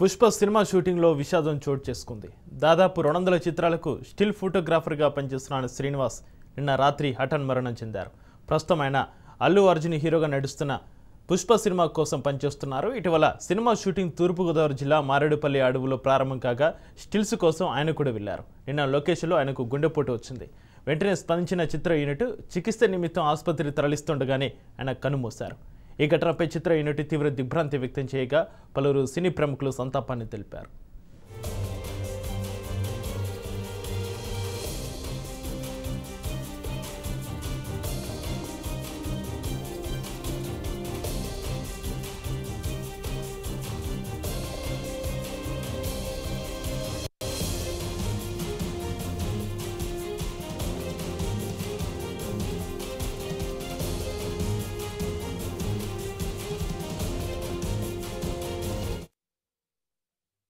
Pushpa cinema షూటింగ్లో విషాదం చోటు చేసుకుంది దాదాపు రెండు వందల చిత్రాలకు స్టిల్ ఫోటోగ్రాఫర్గా పనిచేస్తున్న శ్రీనివాస్ నిన్న రాత్రి హఠన్ మరణం చెందారు ప్రస్తుతం ఆయన అల్లు అర్జున్ హీరోగా నడుస్తున్న పుష్ప సినిమా కోసం పనిచేస్తున్నారు ఇటీవల సినిమా షూటింగ్ తూర్పుగోదావరి జిల్లా మారేడుపల్లి అడవులో ప్రారంభం కాగా స్టిల్స్ కోసం ఆయన కూడా వెళ్లారు నిన్న లొకేషన్లో ఆయనకు గుండెపోటు వచ్చింది వెంటనే స్పందించిన చిత్ర యూనిట్ చికిత్స నిమిత్తం ఆసుపత్రి తరలిస్తుండగానే ఆయన కనుమూశారు ఈ ఘటనపై చిత్ర యూనిట్ తీవ్ర దిగ్భ్రాంతి వ్యక్తం చేయగా పలువురు సినీ ప్రముఖులు సంతాపాన్ని తెలిపారు